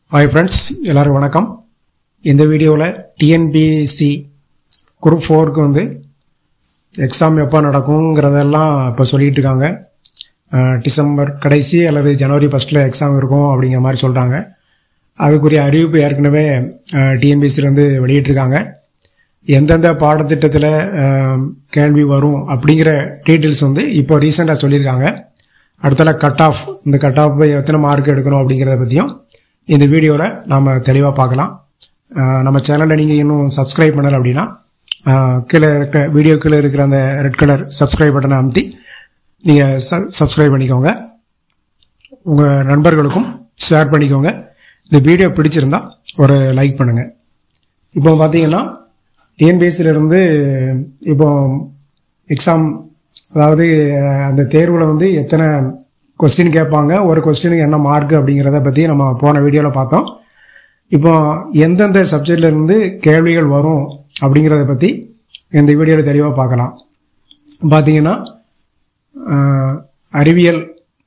hi friends எல்லாரும் வணக்கம் இந்த வீடியோவில் டிஎன்பிஎஸ்சி குரூப் ஃபோருக்கு வந்து எக்ஸாம் எப்போ நடக்குங்கிறதெல்லாம் இப்போ சொல்லிட்டு இருக்காங்க அஹ், டிசம்பர் கடைசி அல்லது ஜனவரி ஃபஸ்ட்டில் எக்ஸாம் இருக்கும் அப்படிங்கிற மாதிரி சொல்கிறாங்க அதுக்குரிய அறிவிப்பு ஏற்கனவே டிஎன்பிஎஸ்சிலேருந்து வெளியிட்டிருக்காங்க எந்தெந்த பாடத்திட்டத்தில் அஹ், கேள்வி வரும் அப்படிங்கிற டீட்டெயில்ஸ் வந்து இப்போ ரீசெண்டாக சொல்லியிருக்காங்க அடுத்தல கட் ஆஃப் இந்த கட் ஆஃப் எத்தனை மார்க் எடுக்கணும் அப்படிங்கிறத பற்றியும் இந்த வீடியோவில் நாம் தெளிவாக பார்க்கலாம் அஹ், நம்ம சேனலை நீங்கள் இன்னும் சப்ஸ்கிரைப் பண்ணலை அப்படின்னா அஹ், கீழே இருக்க வீடியோ கீழே இருக்கிற அந்த ரெட் கலர் சப்ஸ்கிரைப் பட்டனை அமுத்தி நீங்கள் சப்ஸ்கிரைப் பண்ணிக்கோங்க உங்கள் நண்பர்களுக்கும் ஷேர் பண்ணிக்கோங்க இந்த வீடியோ பிடிச்சிருந்தா ஒரு லைக் பண்ணுங்கள் இப்போ பார்த்தீங்கன்னா டிஎன்பிஎஸ்சில இருந்து இப்போ எக்ஸாம் அதாவது அஹ், அந்த தேர்வில் வந்து எத்தனை கொஸ்டின் கேட்பாங்க ஒரு கொஸ்டினுக்கு என்ன மார்க் அப்படிங்கிறத பற்றி நம்ம போன வீடியோவில் பார்த்தோம் இப்போ எந்தெந்த சப்ஜெக்ட்ல இருந்து கேள்விகள் வரும் அப்படிங்கிறத பற்றி இந்த வீடியோவில் தெளிவாக பார்க்கலாம் பார்த்தீங்கன்னா அஹ், அறிவியல்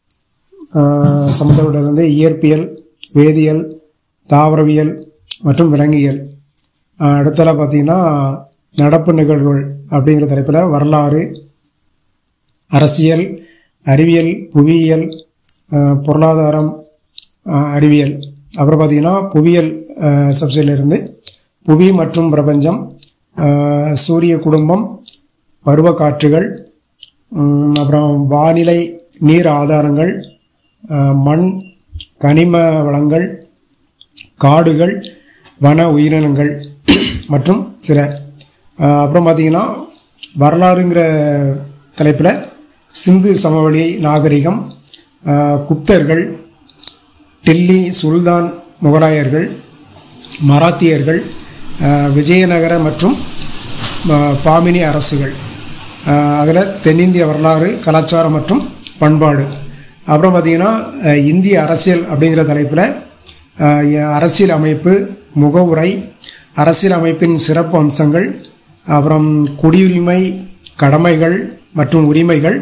அஹ், சம்பந்தப்பட்டது இயற்பியல் வேதியியல் தாவரவியல் மற்றும் விலங்கியல் அஹ், அடுத்தல பார்த்தீங்கன்னா நடப்பு நிகழ்வுகள் அப்படிங்கிற தலைப்பில் வரலாறு அரசியல் அறிவியல் புவியியல் அஹ், பொருளாதாரம் அஹ், அறிவியல் அப்புறம் பார்த்தீங்கன்னா புவியியல் சப்ஜெக்ட்ல இருந்து புவி மற்றும் பிரபஞ்சம் அஹ், சூரிய குடும்பம் பருவக்காற்றுகள் உம், அப்புறம் வானிலை நீர் ஆதாரங்கள் அஹ், மண் கனிம வளங்கள் காடுகள் வன உயிரினங்கள் மற்றும் சில அஹ், அப்புறம் பார்த்தீங்கன்னா வரலாறுங்கிற தலைப்பில் சிந்து சமவெளி நாகரிகம் அஹ், குப்தர்கள் டெல்லி சுல்தான் முகலாயர்கள் மராத்தியர்கள் அஹ், விஜயநகர மற்றும் அஹ், பாமினி அரசுகள் அதில் தென்னிந்திய வரலாறு கலாச்சாரம் மற்றும் பண்பாடு அப்புறம் பார்த்தீங்கன்னா அஹ், இந்திய அரசியல் அப்படிங்கிற தலைப்பில் அஹ், அரசியல் அமைப்பு முகவுரை அரசியல் அமைப்பின் சிறப்பு அம்சங்கள் அப்புறம் குடியுரிமை கடமைகள் மற்றும் உரிமைகள்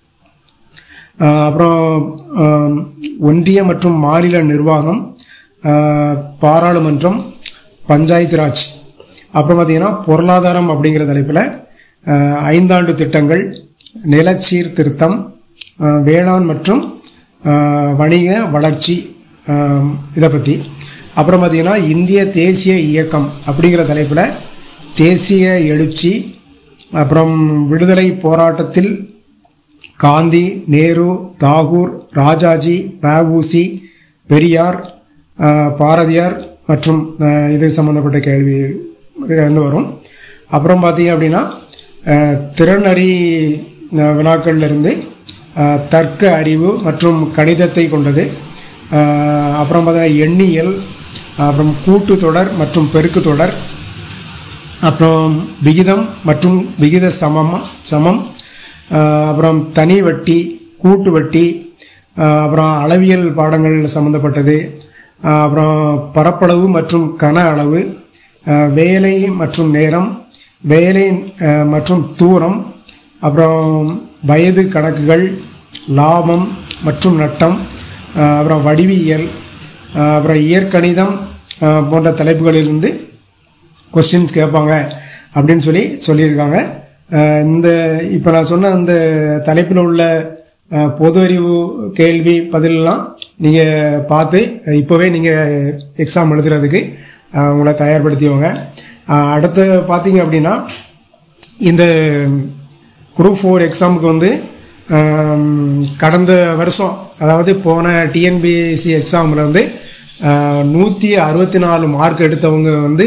அஹ், அப்புறம் அஹ், ஒன்றிய மற்றும் மாநில நிர்வாகம் அஹ், பாராளுமன்றம் பஞ்சாயத்து ராஜ் அப்புறம் பார்த்தீங்கன்னா பொருளாதாரம் அப்படிங்கிற தலைப்பில் அஹ், ஐந்தாண்டு திட்டங்கள் நிலச்சீர்திருத்தம் அஹ், வேளாண் மற்றும் அஹ், வணிக வளர்ச்சி அஹ், இதை பற்றி அப்புறம் பார்த்தீங்கன்னா இந்திய தேசிய இயக்கம் அப்படிங்கிற தலைப்பில் தேசிய எழுச்சி அப்புறம் விடுதலை போராட்டத்தில் காந்தி நேரு தாகூர் ராஜாஜி வஉசி பெரியார் அஹ், பாரதியார் மற்றும் அஹ், இது சம்பந்தப்பட்ட கேள்வி இருந்து வரும் அப்புறம் பார்த்தீங்க அப்படின்னா அஹ், திறனறி அஹ், வினாக்கள்ல இருந்து அஹ், தர்க்க அறிவு மற்றும் கணிதத்தை கொண்டது அஹ், அப்புறம் பார்த்தீங்கன்னா எண்ணியல் அப்புறம் கூட்டு தொடர் மற்றும் பெருக்கு தொடர் அப்புறம் விகிதம் மற்றும் விகித சமம் சமம் அஹ், அப்புறம் தனி வட்டி கூட்டு வட்டி அஹ், அப்புறம் அளவியல் பாடங்கள் சம்பந்தப்பட்டது அஹ், அப்புறம் பரப்பளவு மற்றும் கன அளவு அஹ், வேலை மற்றும் நேரம் வேலை அஹ், மற்றும் தூரம் அப்புறம் வயது கணக்குகள் லாபம் மற்றும் நட்டம் அஹ், அப்புறம் வடிவியல் அஹ், அப்புறம் இயற்கணிதம் அஹ், போன்ற தலைப்புகளிலிருந்து கொஸ்டின்ஸ் கேட்பாங்க அப்படின்னு சொல்லி சொல்லியிருக்காங்க அஹ் இந்த இப்போ நான் சொன்ன அந்த தலைப்பில் உள்ள அஹ், பொது அறிவு கேள்வி பதிலெலாம் நீங்கள் பார்த்து இப்போவே நீங்கள் எக்ஸாம் எழுதுறதுக்கு அஹ், உங்களை தயார்படுத்திக்கோங்க அஹ், அடுத்து பார்த்தீங்க அப்படின்னா இந்த குரூப் ஃபோர் எக்ஸாமுக்கு வந்து ஆம், கடந்த வருஷம் அதாவது போன டிஎன்பிஎஸ்சி எக்ஸாமில் வந்து நூற்றி அறுபத்தி நாலு மார்க் எடுத்தவங்க வந்து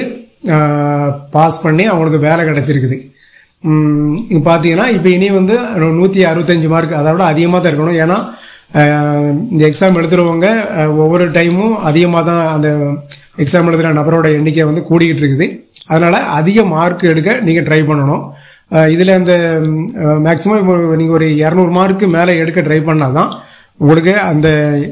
பாஸ் பண்ணி அவங்களுக்கு வேலை கிடச்சிருக்குது இப்போ பார்த்தீங்கன்னா இப்போ இனி வந்து நூற்றி அறுபத்தஞ்சு மார்க் அதை விட அதிகமாக தான் இருக்கணும் ஏன்னா ஆஹ், இந்த எக்ஸாம் எழுதுறவங்க ஆஹ், ஒவ்வொரு டைமும் அதிகமாக தான் அந்த எக்ஸாம் எழுதுகிற நபரோட எண்ணிக்கை வந்து கூடிக்கிட்டு இருக்குது அதனால அதிக மார்க் எடுக்க நீங்கள் ட்ரை பண்ணணும் அஹ் இதுல இந்த மேக்சிமம் நீங்க ஒரு இரநூறு மார்க்கு மேலே எடுக்க ட்ரை பண்ணாதான் உங்களுக்கு அந்த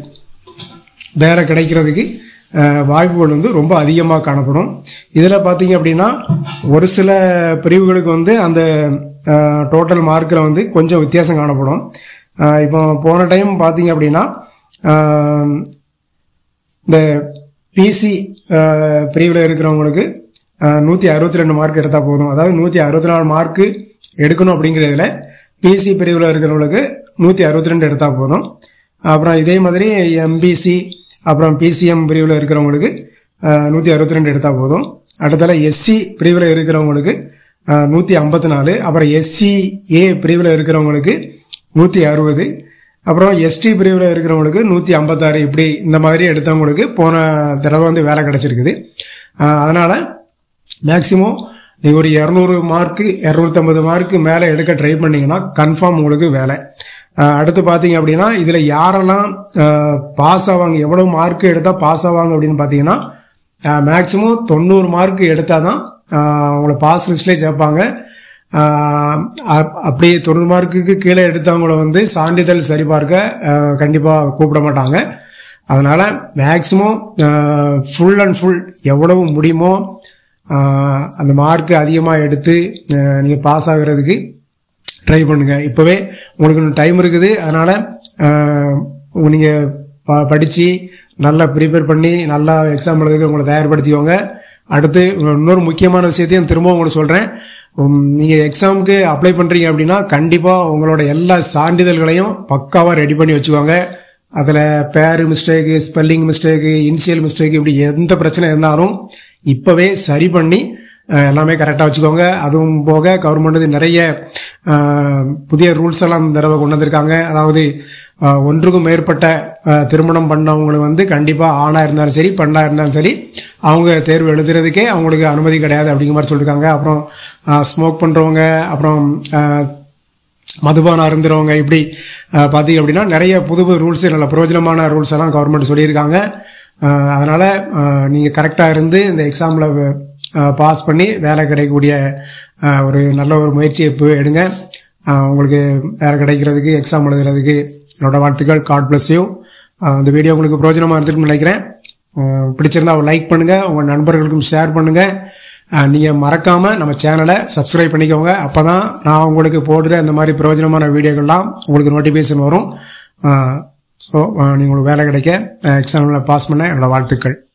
வேலை கிடைக்கிறதுக்கு அஹ், வாய்ப்புகள் வந்து ரொம்ப அதிகமாக காணப்படும் இதில் பார்த்தீங்க அப்படின்னா ஒரு சில பிரிவுகளுக்கு வந்து அந்த டோட்டல் மார்க்கில் வந்து கொஞ்சம் வித்தியாசம் காணப்படும் அஹ், இப்போ போன டைம் பார்த்தீங்க அப்படின்னா அஹ், இந்த பிசி பிரிவில் இருக்கிறவங்களுக்கு நூற்றி அறுபத்தி ரெண்டு மார்க் எடுத்தால் போதும் அதாவது நூற்றி அறுபத்தி நாலு மார்க்கு எடுக்கணும் அப்படிங்கிறதுல பிசி பிரிவில் இருக்கிறவங்களுக்கு நூற்றி அறுபத்தி ரெண்டு எடுத்தால் போதும் அப்புறம் இதே மாதிரி எம்பிசி அப்புறம் பிசிஎம் பிரிவில் இருக்கிறவங்களுக்கு நூற்றி அறுபத்தி ரெண்டு எடுத்தால் போதும் அடுத்தால எஸ்சி பிரிவில் இருக்கிறவங்களுக்கு நூற்றி ஐம்பத்தி நாலு அப்புறம் எஸ்சி ஏ பிரிவில் இருக்கிறவங்களுக்கு நூற்றி அறுபது அப்புறம் எஸ்டி பிரிவில் இருக்கிறவங்களுக்கு நூற்றி ஐம்பத்தாறு இப்படி இந்த மாதிரி எடுத்தவங்களுக்கு போன தடவை வந்து வேலை கிடைச்சிருக்குது அதனால் மேக்சிமம் நீங்கள் ஒரு இரநூறு மார்க்கு இரநூத்தம்பது மார்க்கு மேலே எடுக்க ட்ரை பண்ணீங்கன்னா கன்ஃபார்ம் உங்களுக்கு வேலை அடுத்து பார்த்தீங்க அப்படின்னா இதில் யாரெல்லாம் பாஸ் ஆவாங்க எவ்வளோ மார்க் எடுத்தால் பாஸ் ஆவாங்க அப்படின்னு பார்த்தீங்கன்னா மேக்சிமம் தொண்ணூறு மார்க் எடுத்தால் தான் உங்களை பாஸ் லிஸ்ட்லேயே சேர்ப்பாங்க அப்படியே தொண்ணூறு மார்க்குக்கு கீழே எடுத்தவங்கள வந்து சான்றிதழ் சரிபார்க்க கண்டிப்பாக கூப்பிட மாட்டாங்க அதனால் மேக்சிமம் ஃபுல் அண்ட் ஃபுல் எவ்வளவு முடியுமோ அந்த மார்க் அதிகமாக எடுத்து நீங்கள் பாஸ் ஆகிறதுக்கு ட்ரை பண்ணுங்கள் இப்போவே உங்களுக்கு இன்னும் டைம் இருக்குது அதனால் நீங்கள் ப படித்து நல்லா ப்ரிப்பேர் பண்ணி நல்லா எக்ஸாம் எழுதுக்கு உங்களை தயார்படுத்திக்கோங்க அடுத்து இன்னொரு முக்கியமான விஷயத்தையும் திரும்ப உங்களுக்கு சொல்கிறேன் நீங்கள் எக்ஸாமுக்கு அப்ளை பண்ணுறீங்க அப்படின்னா கண்டிப்பாக உங்களோட எல்லா சான்றிதழ்களையும் பக்காவாக ரெடி பண்ணி வச்சுக்கோங்க அதில் பேரு mistake spelling mistake initial mistake இப்படி எந்த பிரச்சனை இருந்தாலும் இப்போவே சரி பண்ணி எல்லாமே கரெக்டாக வச்சுக்கோங்க அதுவும் போக கவர்மெண்ட் நிறைய புதிய ரூல்ஸ் எல்லாம் இந்த தடவை கொண்டு வந்திருக்காங்க அதாவது ஒன்றுக்கும் மேற்பட்ட திருமணம் பண்ணவங்களை வந்து கண்டிப்பாக ஆணாக இருந்தாலும் சரி பெண்ணாக இருந்தாலும் சரி அவங்க தேர்வு எழுதுறதுக்கே அவங்களுக்கு அனுமதி கிடையாது அப்படிங்கிற மாதிரி சொல்லியிருக்காங்க அப்புறம் ஸ்மோக் பண்ணுறவங்க அப்புறம் மதுபானம் அருந்துறவங்க இப்படி பார்த்தீங்க அப்படின்னா நிறைய புது புது ரூல்ஸ் நல்ல பிரயோஜனமான ரூல்ஸ் எல்லாம் கவர்மெண்ட் சொல்லியிருக்காங்க அதனால் நீங்கள் கரெக்டாக இருந்து இந்த எக்ஸாமில் பாஸ் பண்ணி வேலை கிடைக்கக்கூடிய ஒரு நல்ல ஒரு முயற்சியை இப்போ எடுங்க உங்களுக்கு வேலை கிடைக்கிறதுக்கு எக்ஸாம் எழுதுறதுக்கு என்னோட வாழ்த்துக்கள் காட் பிளஸ் யூ இந்த வீடியோ உங்களுக்கு பிரயோஜனமாக இருந்திருக்குன்னு நினைக்கிறேன் பிடிச்சிருந்தா லைக் பண்ணுங்கள் உங்கள் நண்பர்களுக்கும் ஷேர் பண்ணுங்கள் நீங்கள் மறக்காமல் நம்ம சேனலை சப்ஸ்கிரைப் பண்ணிக்கோங்க அப்போ தான் நான் உங்களுக்கு போடுற இந்த மாதிரி பிரயோஜனமான வீடியோக்கள்லாம் உங்களுக்கு நோட்டிஃபிகேஷன் வரும் ஸோ நீங்கள் உங்களுக்கு வேலை கிடைக்க எக்ஸாமில் பாஸ் பண்ண என்னோட வாழ்த்துக்கள்